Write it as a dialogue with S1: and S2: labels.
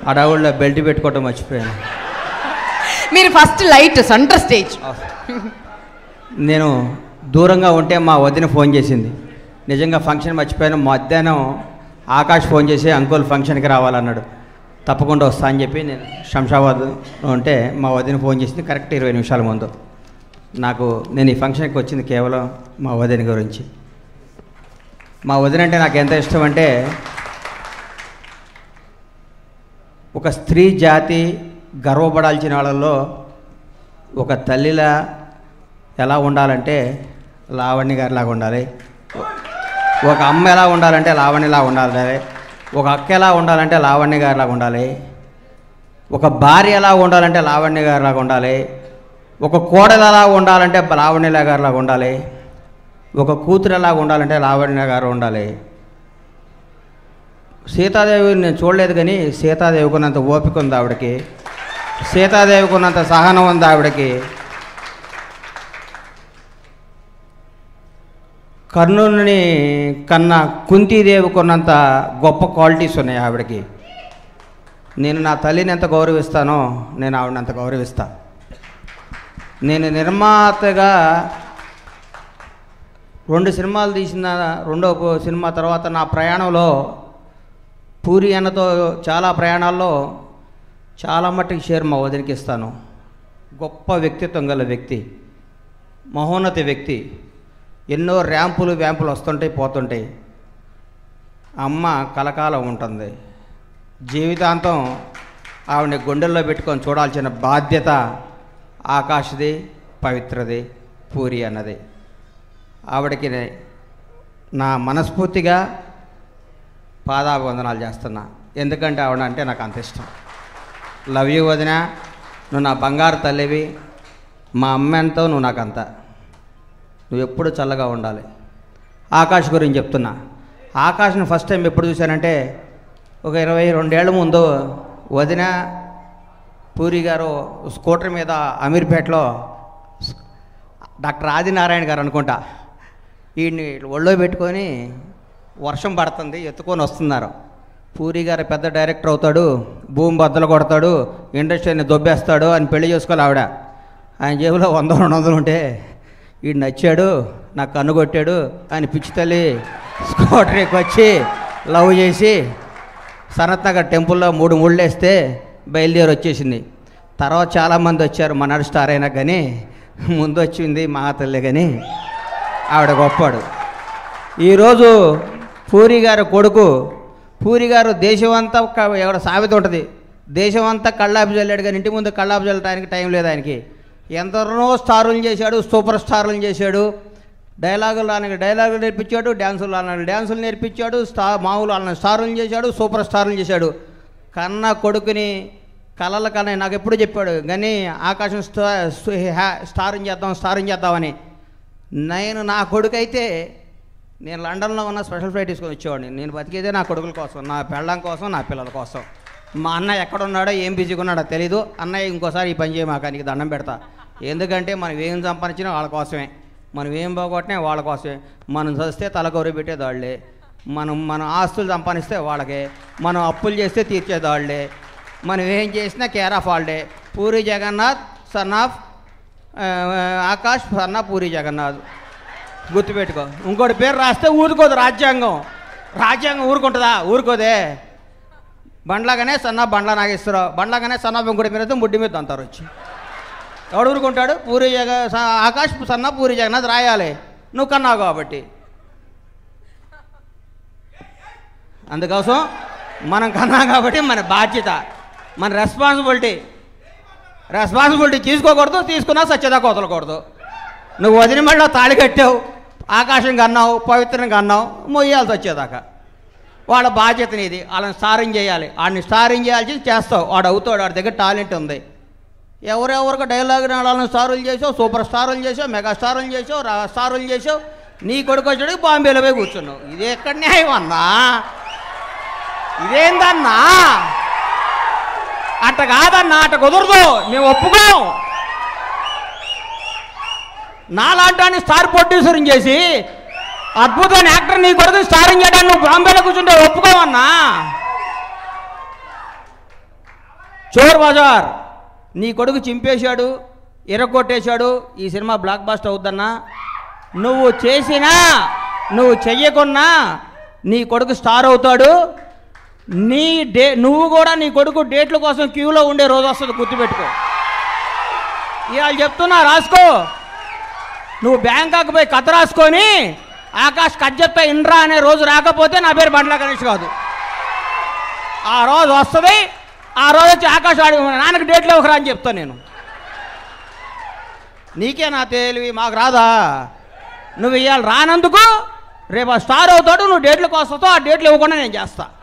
S1: అడవుల్లో బెల్ట్ పెట్టుకోవటం మర్చిపోయాను
S2: మీరు ఫస్ట్ లైట్ సెంటర్ స్టేజ్
S1: నేను దూరంగా ఉంటే మా వదిన ఫోన్ చేసింది నిజంగా ఫంక్షన్ మర్చిపోయాను మధ్యాహ్నం ఆకాష్ ఫోన్ చేసి అంకుల్ ఫంక్షన్కి రావాలన్నాడు తప్పకుండా వస్తా అని చెప్పి నేను శంషాబాద్ ఉంటే మా వదిన ఫోన్ చేసింది కరెక్ట్ ఇరవై నిమిషాల ముందు నాకు నేను ఈ ఫంక్షన్కి వచ్చింది కేవలం మా వదిన గురించి మా వదిన అంటే నాకు ఎంత ఇష్టం అంటే ఒక స్త్రీ జాతి గర్వపడాల్సిన వాళ్ళల్లో ఒక తల్లిలా ఎలా ఉండాలంటే లావణ్య గారిలాగా ఉండాలి ఒక అమ్మ ఎలా ఉండాలంటే లావణ్యలా ఉండాలి ఒక అక్క ఎలా ఉండాలంటే లావణ్య గారిలాగా ఉండాలి ఒక భార్య ఎలా ఉండాలంటే లావణ్య గారిలాగా ఉండాలి ఒక కోడలు ఎలా ఉండాలంటే లావణ్య గారిలాగా ఉండాలి ఒక కూతురు ఎలా ఉండాలంటే లావణ్య గారు ఉండాలి సీతాదేవి నేను చూడలేదు కానీ సీతాదేవికి ఉన్నంత ఓపిక ఉంది ఆవిడకి సీతాదేవికి ఉన్నంత సహనం ఉంది ఆవిడకి కర్ణుని కన్నా కుంతీదేవికి ఉన్నంత గొప్ప క్వాలిటీస్ ఉన్నాయి ఆవిడకి నేను నా తల్లిని ఎంత గౌరవిస్తానో నేను ఆవిడని అంత గౌరవిస్తా నేను నిర్మాతగా రెండు సినిమాలు తీసిన రెండో సినిమా తర్వాత నా ప్రయాణంలో పూరి అన్నతో చాలా ప్రయాణాల్లో చాలా మట్టుకు షేర్ మా వదిలికి ఇస్తాను గొప్ప వ్యక్తిత్వం గల వ్యక్తి మహోన్నత వ్యక్తి ఎన్నో ర్యాంపులు వ్యాంపులు వస్తుంటాయి పోతుంటాయి అమ్మ కలకాలం ఉంటుంది జీవితాంతం ఆవిడని గుండెల్లో పెట్టుకొని చూడాల్సిన బాధ్యత ఆకాశది పవిత్రది పూరి అన్నది ఆవిడకి నా మనస్ఫూర్తిగా పాదాభివందనాలు చేస్తున్నా ఎందుకంటే ఆవిడ అంటే నాకు అంత ఇష్టం లవ్ యూ వదిన నువ్వు నా బంగారు తల్లివి మా అమ్మ ఎంతో నువ్వు నాకు అంత నువ్వు ఎప్పుడు చల్లగా ఉండాలి ఆకాష్ గురించి చెప్తున్నా ఆకాష్ని ఫస్ట్ టైం ఎప్పుడు చూశానంటే ఒక ఇరవై రెండేళ్ల ముందు వదిన పూరి గారు స్కూటర్ మీద అమీర్పేటలో డాక్టర్ ఆదినారాయణ గారు అనుకుంటా వీడిని ఒళ్ళో పెట్టుకొని వర్షం పడుతుంది ఎత్తుకొని వస్తున్నారు పూరి గారు పెద్ద డైరెక్టర్ అవుతాడు భూమి బద్దలు కొడతాడు ఇండస్ట్రీని దొబ్బేస్తాడు అని పెళ్లి చేసుకోవాలి ఆవిడ ఆయన జేబులో వంద రెండు వందలు ఉంటే వీడు నచ్చాడు నాకు కన్ను కొట్టాడు ఆయన పిచ్చి తల్లి స్కూటర్కి వచ్చి లవ్ చేసి సనత్ నగర్ టెంపుల్లో మూడు ముళ్ళు వేస్తే బయలుదేరి వచ్చేసింది తర్వాత చాలామంది వచ్చారు మనడు స్టార్ అయినా కానీ ముందు వచ్చింది మా తల్లి కానీ ఆవిడ గొప్పాడు ఈరోజు పూరి గారి కొడుకు పూరి గారు దేశమంతా క- ఎవడ సామెత ఉంటుంది దేశమంతా కళ్ళాపి చల్లాడు కానీ ఇంటి ముందు కళ్ళాపి చల్లడానికి టైం లేదు ఆయనకి ఎందరో స్టారులు చేశాడు సూపర్ స్టార్లు చేశాడు డైలాగులు రానికి డైలాగులు నేర్పించాడు డ్యాన్సులు రానికి డ్యాన్సులు నేర్పించాడు స్టా మామూలు వాళ్ళని స్టారులు చేశాడు సూపర్ స్టార్లు చేశాడు కన్న కొడుకుని కలల కన్నా నాకు ఎప్పుడు చెప్పాడు కానీ ఆకాశం స్టా స్టారింగ్ చేద్దాం స్టారింగ్ చేద్దామని నేను నా కొడుకు అయితే నేను లండన్లో ఉన్న స్పెషల్ ఫ్లైట్ తీసుకొని వచ్చేవాడిని నేను బతికేదే నా కొడుకుల కోసం నా పెళ్ళం కోసం నా పిల్లల కోసం మా అన్న ఎక్కడున్నాడో ఏం బిజీగా ఉన్నాడో తెలీదు అన్నయ్య ఇంకోసారి ఈ పని చేయమాక నీకు దండం పెడతా ఎందుకంటే మనం ఏం సంపాదించినా వాళ్ళ కోసమే మనం ఏం పోగొట్టినా వాళ్ళ కోసమే మనం చస్తే తల గౌరవ పెట్టేది వాళ్ళే మనం మన ఆస్తులు సంపాదిస్తే వాళ్ళకే మనం అప్పులు చేస్తే తీర్చేది వాళ్ళే మనం ఏం చేసినా కేర్ ఆఫ్ వాళ్ళే పూరి జగన్నాథ్ సన్ ఆఫ్ ఆ, ఆకాష్ సన్న పూరి జగన్నాథ్ గుర్తుపెట్టుకో ఇంకోటి పేరు రాస్తే ఊరుకోదు రాజ్యాంగం రాజ్యాంగం ఊరుకుంటుందా ఊరుకోదే బండ్లాగానే సన్న బండ్ల నాగేశ్వరరావు బండ్లాగానే సన్న ఇంకోటి మీద ముడ్డి మీద అంటారు వచ్చి ఎవడు ఊరుకుంటాడు పూరి జగ స- ఆకాష్ సన్న పూరి జగన్నాథ్ రాయాలి నువ్వు కన్నావు కాబట్టి అందుకోసం మనం కన్నాం కాబట్టి మన బాధ్యత మన రెస్పాన్సిబిలిటీ రెస్పాన్సిబిలిటీ తీసుకోకూడదు తీసుకున్నా సత్యదా కోతలకూడదు నువ్వు వదిన మళ్ళీ తాళి కట్టావు ఆకాశం కన్నావు పవిత్రంగా అన్నావు మొయ్యాల్సి వచ్చేదాకా వాళ్ళ బాధ్యత నీది వాళ్ళని స్టారింగ్ చేయాలి వాడిని స్టారింగ్ చేయాల్సి చేస్తావు వాడు అవుతాడు వాడి దగ్గర టాలెంట్ ఉంది ఎవరెవరికి డైలాగ్ వాళ్ళని స్టారులు చేసావు సూపర్ స్టారులు చేసావు మెగా స్టారులు చేసావు రా స్టారులు చేసావు నీ కొడుకు వచ్చాడు బాంబేలో పోయి కూర్చున్నావు ఇది ఎక్కడ న్యాయం అన్నా ఇదేందన్నా అట్ట కాదన్నా అట్ట కుదరదు మేము ఒప్పుకోం నాలాంటి స్టార్ ప్రొడ్యూసరింగ్ చేసి అద్భుతమైన యాక్టర్ నీ కొడుకు స్టారింగ్ చేయడానికి నువ్వు బాంబేలో కూర్చుంటే ఒప్పుకోవన్నా చోర్ బజార్ నీ కొడుకు చింపేశాడు ఎరగొట్టేశాడు ఈ సినిమా బ్లాక్ బాస్టర్ అవుద్దన్నా నువ్వు చేసినా నువ్వు చెయ్యకున్నా నీ కొడుకు స్టార్ అవుతాడు నీ డే నువ్వు కూడా నీ కొడుకు డేట్ల కోసం క్యూలో ఉండే రోజు వస్తుంది గుర్తుపెట్టుకో ఇవాళ చెప్తున్నా రాసుకో నువ్వు బ్యాంకాక్ పోయి కథ రాసుకొని ఆకాష్ కజ్జప్ప ఇండ్రా అనే రోజు రాకపోతే నా పేరు బండ్ల గణేష్ కాదు ఆ రోజు వస్తుంది ఆ రోజు వచ్చి ఆకాశ్ వాడి నాన్నకి డేట్లు ఇవ్వకరా అని చెప్తాను నేను నీకే నా తెలివి మాకు రాదా నువ్వు ఇవాళ రానందుకు రేపు ఆ స్టార్ అవుతాడు నువ్వు డేట్లకు వస్తావు ఆ డేట్లు ఇవ్వకుండా నేను చేస్తా